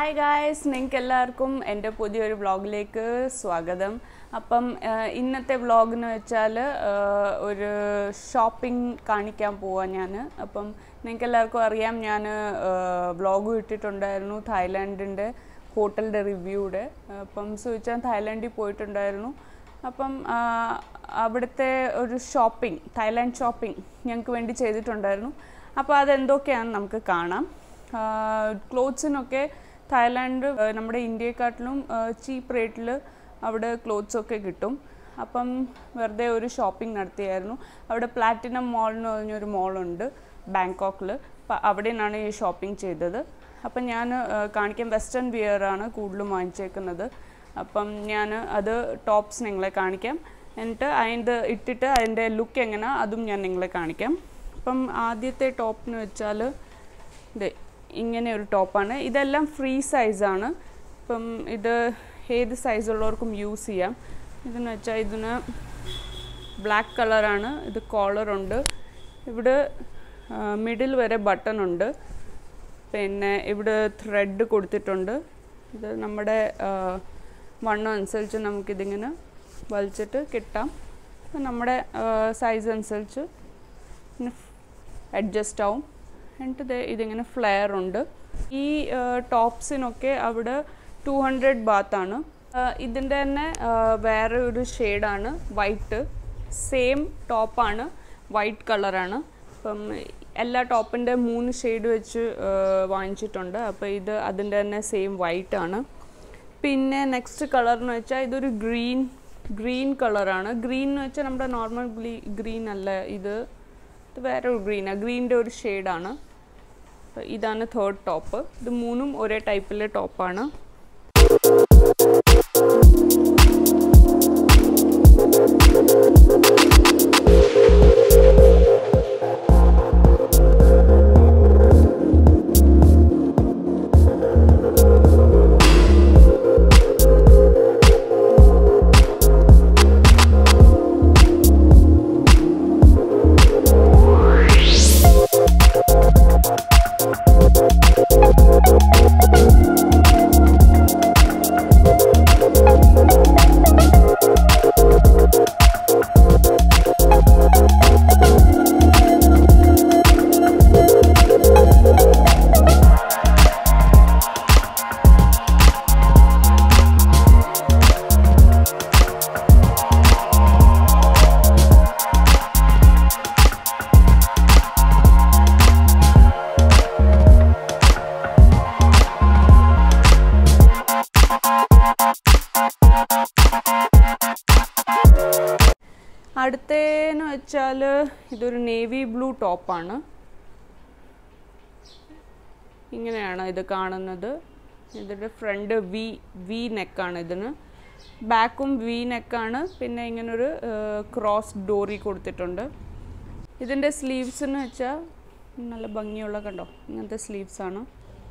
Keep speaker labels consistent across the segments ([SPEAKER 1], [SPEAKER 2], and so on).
[SPEAKER 1] hi guys നിങ്ങൾക്ക് എല്ലാവർക്കും എൻ്റെ പുതിയൊരു വ്ളോഗിലേക്ക് സ്വാഗതം അപ്പം ആ, ഇന്നത്തെ വ്ളോഗ് എന്ന് വെച്ചാൽ ഒരു ഷോപ്പിംഗ് കാണിക്കാൻ പോവാം ഞാൻ അപ്പം നിങ്ങൾക്ക് എല്ലാവർക്കും അറിയാം ഞാൻ വ്ളോഗ് ഇട്ടിട്ടുണ്ടായിരുന്നു തായ്ലാൻഡിൻ്റെ ഹോട്ടലിൻ്റെ റിവ്യൂടെ അപ്പം സുവിച്ചാൻ തായ്ലാൻഡിൽ പോയിട്ടുണ്ടായിരുന്നു അപ്പം ആ, അവിടുത്തെ ഒരു ഷോപ്പിംഗ് തായ്ലാൻഡ് ഷോപ്പിംഗ് ഞങ്ങൾക്ക് വേണ്ടി ചെയ്തിട്ടുണ്ടായിരുന്നു അപ്പോൾ അതെന്തൊക്കെയാണെന്ന് നമുക്ക് കാണാം ക്ലോത്ത്സിനൊക്കെ തായ്ലാൻഡ് ആ, നമ്മുടെ ഇന്ത്യയെക്കാട്ടിലും ചീപ്പ് റേറ്റിൽ അവിടെ ക്ലോത്ത്സ് ഒക്കെ കിട്ടും അപ്പം വെറുതെ ഒരു ഷോപ്പിംഗ് നടത്തിയായിരുന്നു അവിടെ പ്ലാറ്റിനം മോൾ എന്ന് പറഞ്ഞൊരു മോളുണ്ട് ബാങ്കോക്കിൽ അപ്പം അവിടെ നിന്നാണ് ഈ ഷോപ്പിംഗ് ചെയ്തത് അപ്പം ഞാൻ ആ, കാണിക്കാൻ വെസ്റ്റേൺ വിയർ ആണ് കൂടുതലും വാങ്ങിച്ചേക്കുന്നത് അപ്പം ഞാൻ അത് ടോപ്സ് നിങ്ങളെ കാണിക്കാം എന്നിട്ട് അതിൻ്റെ ഇട്ടിട്ട് അതിൻ്റെ ലുക്ക് എങ്ങനെ അതും ഞാൻ നിങ്ങളെ കാണിക്കാം അപ്പം ആദ്യത്തെ ടോപ്പ് എന്ന് വെച്ചാൽ ഇത് ഇങ്ങനെ ഒരു ടോപ്പാണ് ഇതെല്ലാം ഫ്രീ സൈസാണ് ഇപ്പം ഇത് ഏത് സൈസുള്ളവർക്കും യൂസ് ചെയ്യാം ഇതെന്ന് വെച്ചാൽ ഇതിന് ബ്ലാക്ക് കളറാണ് ഇത് കോളറുണ്ട് ഇവിടെ മിഡിൽ വരെ ബട്ടൺ ഉണ്ട് പിന്നെ ഇവിടെ ത്രെഡ് കൊടുത്തിട്ടുണ്ട് ഇത് നമ്മുടെ ആ, വണ്ണം അനുസരിച്ച് നമുക്കിതിങ്ങനെ വലിച്ചിട്ട് കിട്ടാം അപ്പം നമ്മുടെ സൈസ് അനുസരിച്ച് അഡ്ജസ്റ്റ് ആവും എന്നിട്ട് ദേ ഇതിങ്ങനെ ഫ്ലെയർ ഉണ്ട് ഈ ടോപ്സിനൊക്കെ അവിടെ ടു ഹൺഡ്രഡ് ബാത്താണ് ഇതിൻ്റെ തന്നെ ആ, വേറെ ഒരു ഷെയ്ഡാണ് വൈറ്റ് സെയിം ടോപ്പാണ് വൈറ്റ് കളറാണ് അപ്പം എല്ലാ ടോപ്പിൻ്റെ മൂന്ന് ഷെയ്ഡ് വെച്ച് ആ, വാങ്ങിച്ചിട്ടുണ്ട് അപ്പോൾ ഇത് അതിൻ്റെ തന്നെ സെയിം വൈറ്റ് ആണ് പിന്നെ നെക്സ്റ്റ് കളർ എന്ന് വെച്ചാൽ ഇതൊരു ഗ്രീൻ ഗ്രീൻ കളറാണ് ഗ്രീൻ എന്ന് വെച്ചാൽ നമ്മുടെ നോർമൽ ഗ്രീൻ അല്ല ഇത് ഇത് വേറെ ഒരു ഗ്രീനാണ് ഗ്രീനിൻ്റെ ഒരു ഷെയ്ഡാണ് ഇതാണ് തേർഡ് ടോപ്പ് ഇത് മൂന്നും ഒരേ ടൈപ്പിലെ ടോപ്പാണ് അടുത്തേന്ന് വെച്ചാൽ ഇതൊരു നേവി ബ്ലൂ ടോപ്പാണ് ഇങ്ങനെയാണ് ഇത് കാണുന്നത് ഇതിൻ്റെ ഫ്രണ്ട് വി വി നെക്കാണ് ഇതിന് ബാക്കും വി നെക്കാണ് പിന്നെ ഇങ്ങനൊരു ക്രോസ് ഡോറി കൊടുത്തിട്ടുണ്ട് ഇതിൻ്റെ സ്ലീവ്സ് എന്ന് വെച്ചാൽ നല്ല ഭംഗിയുള്ള കണ്ടോ ഇങ്ങനത്തെ സ്ലീവ്സ് ആണ്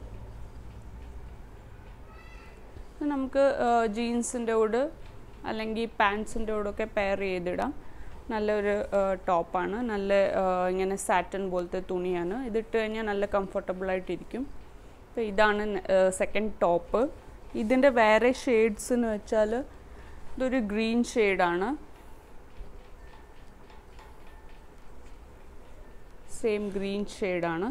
[SPEAKER 1] ഇത് നമുക്ക് ജീൻസിൻ്റെ കൂടെ അല്ലെങ്കിൽ പാൻസിൻ്റെ കൂടെയൊക്കെ പെയർ ചെയ്തിടാം നല്ലൊരു ടോപ്പാണ് നല്ല ആ, ഇങ്ങനെ സാറ്റൻ പോലത്തെ തുണിയാണ് ഇതിട്ട് കഴിഞ്ഞാൽ നല്ല കംഫർട്ടബിൾ ആയിട്ടിരിക്കും അപ്പോൾ ഇതാണ് സെക്കൻഡ് ടോപ്പ് ഇതിൻ്റെ വേറെ ഷെയ്ഡ്സ് എന്ന് വെച്ചാൽ ഇതൊരു ഗ്രീൻ ഷെയ്ഡാണ് സെയിം ഗ്രീൻ ഷെയ്ഡാണ്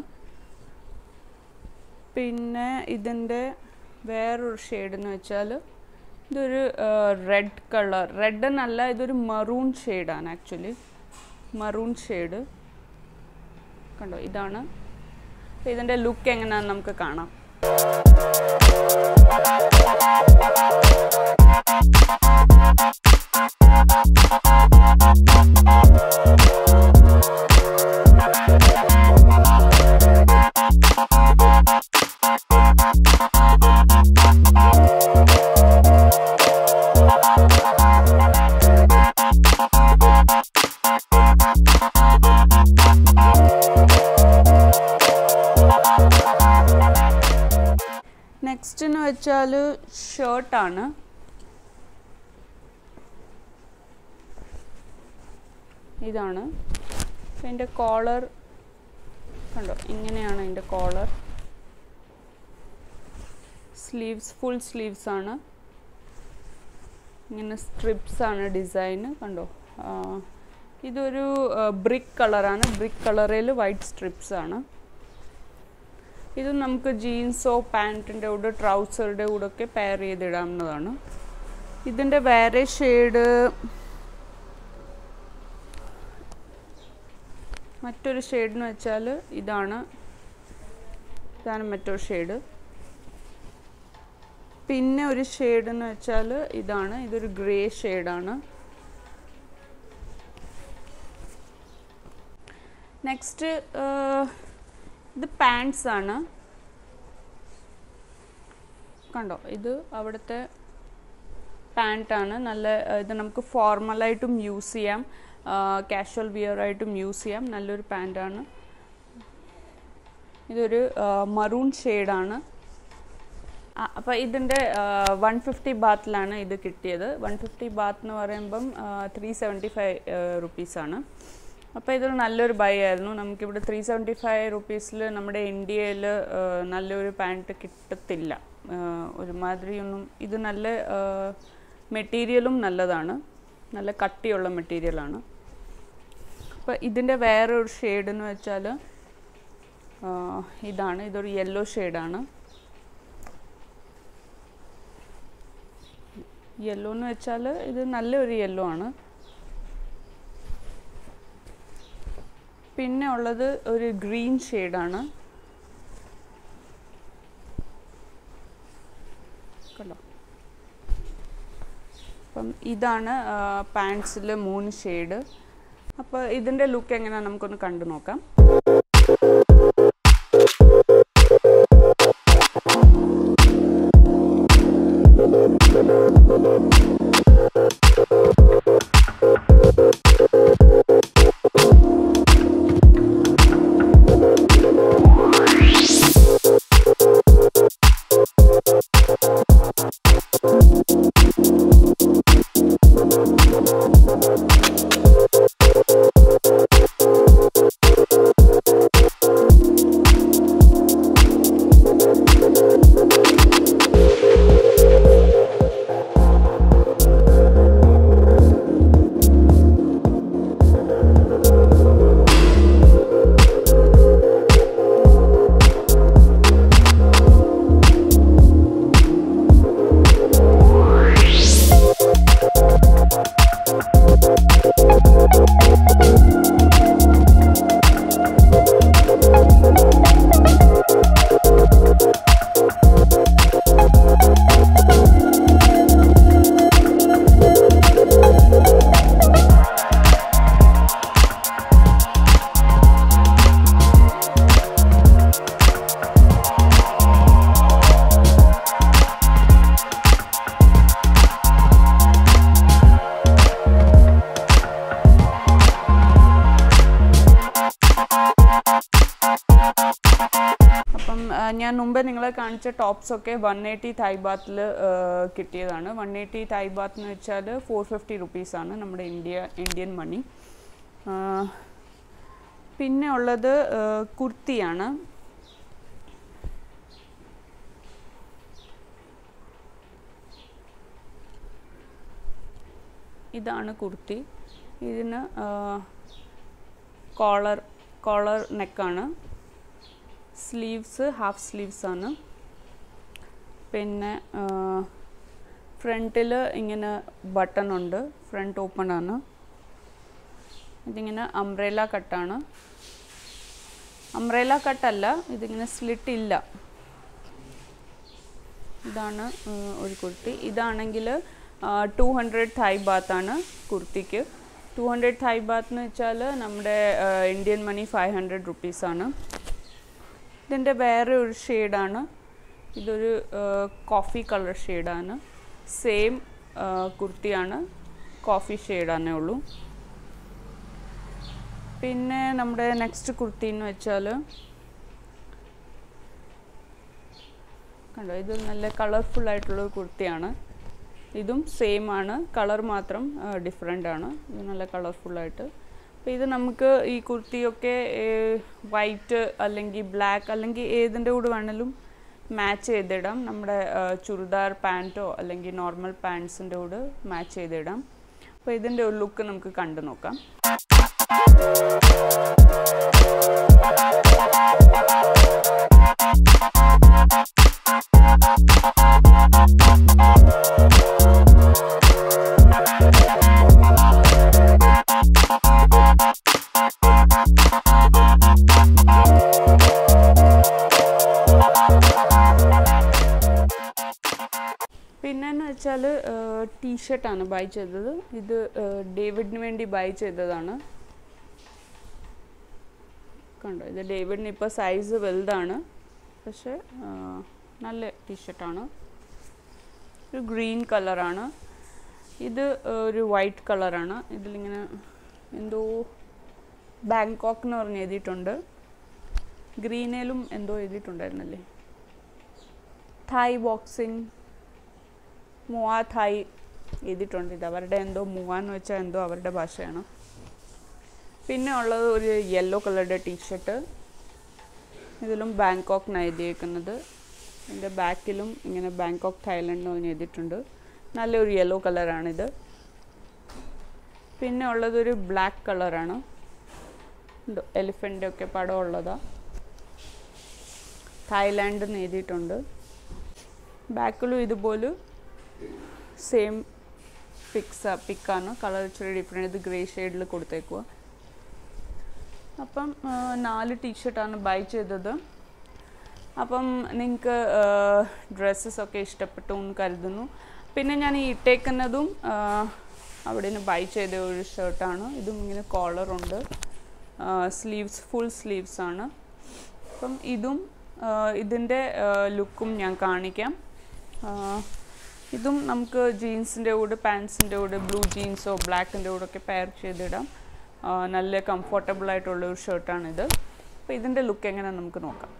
[SPEAKER 1] പിന്നെ ഇതിൻ്റെ വേറൊരു ഷെയ്ഡ് എന്ന് വെച്ചാൽ ഇതൊരു റെഡ് കളർ റെഡ് എന്നല്ല ഇതൊരു മറൂൺ ഷെയ്ഡാണ് ആക്ച്വലി മറൂൺ ഷെയ്ഡ് കണ്ടോ ഇതാണ് അപ്പോൾ ഇതിൻ്റെ ലുക്ക് എങ്ങനെയാണെന്ന് നമുക്ക് കാണാം നെക്സ്റ്റ് എന്ന് വെച്ചാൽ ഷർട്ടാണ് ഇതാണ് അതിൻ്റെ കോളർ കണ്ടോ ഇങ്ങനെയാണ് അതിൻ്റെ കോളർ സ്ലീവ്സ് ഫുൾ സ്ലീവ്സ് ആണ് ഇങ്ങനെ സ്ട്രിപ്സ് ആണ് ഡിസൈൻ കണ്ടോ ആ, ഇതൊരു ബ്രിക്ക് കളറാണ് ബ്രിക്ക് കളറിൽ വൈറ്റ് സ്ട്രിപ്സ് ആണ് ഇത് നമുക്ക് ജീൻസോ പാൻറ്റിൻ്റെ കൂടെ ട്രൗസറുടെ കൂടെ ഒക്കെ പെയർ ചെയ്തിടാവുന്നതാണ് ഇതിൻ്റെ വേറെ ഷെയ്ഡ് മറ്റൊരു ഷെയ്ഡ് എന്ന് വെച്ചാൽ ഇതാണ് ഇതാണ് മറ്റൊരു ഷെയ്ഡ് പിന്നെ ഒരു ഷെയ്ഡ് എന്ന് വെച്ചാൽ ഇതാണ് ഇതൊരു ഗ്രേ ഷെയ്ഡാണ് നെക്സ്റ്റ് ഇത് പാൻസ് ആണ് കണ്ടോ ഇത് അവിടുത്തെ പാൻറ്റാണ് നല്ല ആ, ഇത് നമുക്ക് ഫോർമലായിട്ടും യൂസ് ചെയ്യാം കാഷ്വൽ വിയർ ആയിട്ടും യൂസ് ചെയ്യാം നല്ലൊരു പാൻറ്റാണ് ഇതൊരു മറൂൺ ഷെയ്ഡാണ് അപ്പോൾ ഇതിൻ്റെ വൺ ഫിഫ്റ്റി ബാത്തിലാണ് ഇത് കിട്ടിയത് വൺ ഫിഫ്റ്റി ബാത്ത് എന്ന് പറയുമ്പം ത്രീ സെവൻറ്റി ഫൈവ് റുപ്പീസാണ് അപ്പോൾ ഇതൊരു നല്ലൊരു ബൈ ആയിരുന്നു നമുക്കിവിടെ ത്രീ സെവൻറ്റി ഫൈവ് റുപ്പീസിൽ നമ്മുടെ ഇന്ത്യയിൽ നല്ലൊരു പാൻറ്റ് കിട്ടത്തില്ല ആ, ഒരുമാതിരിയൊന്നും ഇത് നല്ല മെറ്റീരിയലും നല്ലതാണ് നല്ല കട്ടിയുള്ള മെറ്റീരിയലാണ് അപ്പോൾ ഇതിൻ്റെ വേറെ ഒരു ഷെയ്ഡ് എന്ന് വെച്ചാൽ ഇതാണ് ഇതൊരു യെല്ലോ ഷെയ്ഡാണ് യെല്ലോ എന്ന് വെച്ചാൽ ഇത് നല്ലൊരു യെല്ലോ ആണ് പിന്നെ ഉള്ളത് ഒരു ഗ്രീൻ ഷെയ്ഡാണ് കണ്ടോ അപ്പം ഇതാണ് പാൻസിൽ മൂന്ന് ഷെയ്ഡ് അപ്പോൾ ഇതിൻ്റെ ലുക്ക് എങ്ങനെയാണ് നമുക്കൊന്ന് കണ്ടു നോക്കാം അപ്പം ആ, ഞാൻ മുമ്പേ നിങ്ങളെ കാണിച്ച ടോപ്സ് ഒക്കെ വൺ എയ്റ്റി തൈ ബാത്തിൽ കിട്ടിയതാണ് വൺ എയ്റ്റി തൈ ബാത്ത് എന്ന് വെച്ചാൽ ഫോർ ഫിഫ്റ്റി റുപ്പീസാണ് നമ്മുടെ ഇന്ത്യ ഇന്ത്യൻ മണി ആ, പിന്നെ ഉള്ളത് ആ, കുർത്തിയാണ് ഇതാണ് കുർത്തി ഇതിന് കോളർ കോളർ നെക്കാണ് സ്ലീവ്സ് ഹാഫ് സ്ലീവ്സ് ആണ് പിന്നെ ഫ്രണ്ടിൽ ഇങ്ങനെ ബട്ടൺ ഉണ്ട് ഫ്രണ്ട് ഓപ്പൺ ആണ് ഇതിങ്ങനെ അംബ്രേല കട്ടാണ് അംബ്രേല കട്ടല്ല ഇതിങ്ങനെ സ്ലിറ്റ് ഇല്ല ഇതാണ് ആ, ഒരു കുർത്തി ഇതാണെങ്കിൽ ടു ഹൺഡ്രഡ് തൈ ബാത്താണ് കുർത്തിക്ക് ടു ഹൺഡ്രഡ് തൈ ബാത്ത് എന്ന് വെച്ചാൽ നമ്മുടെ ആ, ഇന്ത്യൻ മണി ഫൈവ് ഹൺഡ്രഡ് റുപ്പീസാണ് ഇതിൻ്റെ വേറെ ഒരു ഷെയ്ഡാണ് ഇതൊരു കോഫി കളർ ഷെയ്ഡാണ് സെയിം കുർത്തിയാണ് കോഫി ഷെയ്ഡാണേ ഉള്ളൂ പിന്നെ നമ്മുടെ നെക്സ്റ്റ് കുർത്തി എന്ന് വെച്ചാൽ കണ്ടോ ഇത് നല്ല കളർഫുൾ ആയിട്ടുള്ളൊരു കുർത്തിയാണ് ഇതും സെയിം ആണ് കളർ മാത്രം ഡിഫറെൻ്റ് ആണ് ഇത് നല്ല കളർഫുള്ളായിട്ട് അപ്പോൾ ഇത് നമുക്ക് ഈ കുർത്തിയൊക്കെ വൈറ്റ് അല്ലെങ്കിൽ ബ്ലാക്ക് അല്ലെങ്കിൽ ഏതിൻ്റെ കൂടെ വേണമെങ്കിലും മാച്ച് ചെയ്തിടാം നമ്മുടെ ആ, ചുരിദാർ പാൻറ്റോ അല്ലെങ്കിൽ നോർമൽ പാൻസിൻ്റെ കൂടെ മാച്ച് ചെയ്തിടാം അപ്പോൾ ഇതിൻ്റെ ഒരു ലുക്ക് നമുക്ക് കണ്ടു നോക്കാം പിന്നെന്ന് വെച്ചാൽ ടീഷർട്ടാണ് ബൈ ചെയ്തത് ഇത് ആ, ഡേവിഡിന് വേണ്ടി ബൈ ചെയ്തതാണ് കണ്ടോ ഇത് ഡേവിഡിന് ഇപ്പോൾ സൈസ് വലുതാണ് പക്ഷേ ആ, നല്ല ടീഷർട്ടാണ് ഒരു ഗ്രീൻ കളറാണ് ഇത് ആ, ഒരു വൈറ്റ് കളറാണ് ഇതിലിങ്ങനെ എന്തോ ബാങ്കോക്ക് എന്ന് പറഞ്ഞ് എഴുതിയിട്ടുണ്ട് ഗ്രീനേലും എന്തോ എഴുതിയിട്ടുണ്ടായിരുന്നല്ലേ തായ് ബോക്സിംഗ് മുവാ തായ് എഴുതിയിട്ടുണ്ട് ഇത് അവരുടെ എന്തോ മുവാന്ന് വെച്ചാൽ എന്തോ അവരുടെ ഭാഷയാണ് പിന്നെ ഉള്ളത് ഒരു യെല്ലോ കളറുടെ ടീഷർട്ട് ഇതിലും ബാങ്കോക്ക് എഴുതിയേക്കുന്നത് ഇതിൻ്റെ ബാക്കിലും ഇങ്ങനെ ബാങ്കോക്ക് തായ്ലൻഡ് എന്ന് എഴുതിയിട്ടുണ്ട് നല്ലൊരു യെല്ലോ കളറാണിത് പിന്നെ ഉള്ളതൊരു ബ്ലാക്ക് കളറാണ് എന്തോ എലിഫൻ്റ് ഒക്കെ പടം ഉള്ളതാണ് തായ്ലാൻഡ് എന്ന് എഴുതിയിട്ടുണ്ട് ബാക്കിലും ഇതുപോലെ സെയിം പിക്സ് പിക്കാണ് കളർ ഇച്ചിരി ഡിഫറെൻറ്റ് ഇത് ഗ്രേ ഷെയ്ഡിൽ കൊടുത്തേക്കുക അപ്പം ആ, നാല് ടീഷർട്ടാണ് ബൈ ചെയ്തത് അപ്പം നിങ്ങൾക്ക് ഡ്രസ്സസ് ഒക്കെ ഇഷ്ടപ്പെട്ടു എന്ന് കരുതുന്നു പിന്നെ ഞാൻ ഈ ഇട്ടേക്കുന്നതും ആ, അവിടെ നിന്ന് ബൈ ചെയ്ത ഒരു ഷർട്ടാണ് ഇതും ഇങ്ങനെ കോളറുണ്ട് സ്ലീവ്സ് ഫുൾ സ്ലീവ്സ് ആണ് അപ്പം ഇതും ആ, ഇതിൻ്റെ ലുക്കും ഞാൻ കാണിക്കാം ആ, ഇതും നമുക്ക് ജീൻസിൻ്റെ കൂടെ പാൻസിൻ്റെ കൂടെ ബ്ലൂ ജീൻസോ ബ്ലാക്കിൻ്റെ കൂടെ ഒക്കെ പെയർ ചെയ്തിടാം ആ, നല്ല കംഫർട്ടബിൾ ആയിട്ടുള്ള ഒരു ഷർട്ടാണിത് അപ്പോൾ ഇതിൻ്റെ ലുക്ക് എങ്ങനെ നമുക്ക് നോക്കാം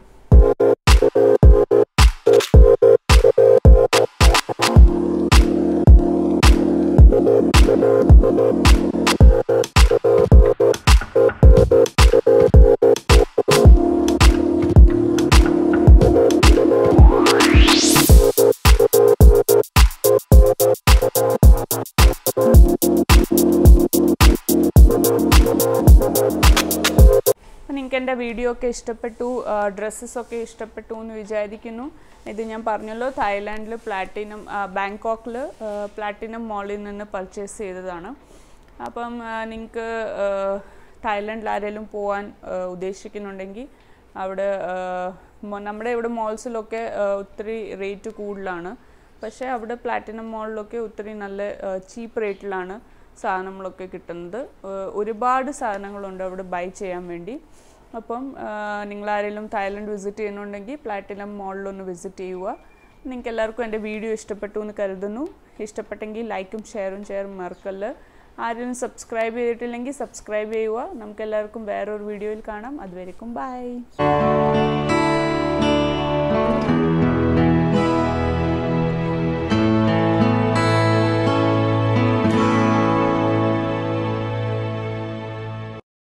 [SPEAKER 1] അപ്പം നിങ്ങൾക്ക് എൻ്റെ വീഡിയോ ഒക്കെ ഇഷ്ടപ്പെട്ടു ഡ്രസ്സസ് ഒക്കെ ഇഷ്ടപ്പെട്ടു എന്ന് വിചാരിക്കുന്നു ഇത് ഞാൻ പറഞ്ഞല്ലോ തായ്ലാൻഡിൽ പ്ലാറ്റിനം ബാങ്കോക്കിൽ പ്ലാറ്റിനം മോളിൽ നിന്ന് പർച്ചേസ് ചെയ്തതാണ് അപ്പം നിങ്ങൾക്ക് തായ്ലൻഡിൽ ആരെങ്കിലും പോകാൻ ആ, ഉദ്ദേശിക്കുന്നുണ്ടെങ്കിൽ അവിടെ ആ, മൊ- നമ്മുടെ ഇവിടെ മോൾസിലൊക്കെ ആ, ഒത്തിരി റേറ്റ് കൂടുതലാണ് പക്ഷേ അവിടെ പ്ലാറ്റിനം മോളിലൊക്കെ ഒത്തിരി നല്ല ചീപ്പ് റേറ്റിലാണ് സാധനങ്ങളൊക്കെ കിട്ടുന്നത് ഏഹ് ഒരുപാട് സാധനങ്ങളുണ്ട് അവിടെ ബൈ ചെയ്യാൻ വേണ്ടി അപ്പം നിങ്ങൾ ആരെങ്കിലും തായ്ലൻഡ് വിസിറ്റ് ചെയ്യുന്നുണ്ടെങ്കിൽ പ്ലാറ്റിനം മോളിലൊന്ന് വിസിറ്റ് ചെയ്യുക നിങ്ങൾക്ക് എല്ലാവർക്കും എൻ്റെ വീഡിയോ ഇഷ്ടപ്പെട്ടു എന്ന് കരുതുന്നു ഇഷ്ടപ്പെട്ടെങ്കിൽ ലൈക്കും ഷെയറും ചെയ്യാൻ മറക്കല്ല് ആരെങ്കിലും സബ്സ്ക്രൈബ് ചെയ്തിട്ടില്ലെങ്കിൽ സബ്സ്ക്രൈബ് ചെയ്യുക നമുക്ക് എല്ലാവർക്കും വേറൊരു വീഡിയോയിൽ കാണാം അതുവരെക്കും ബൈ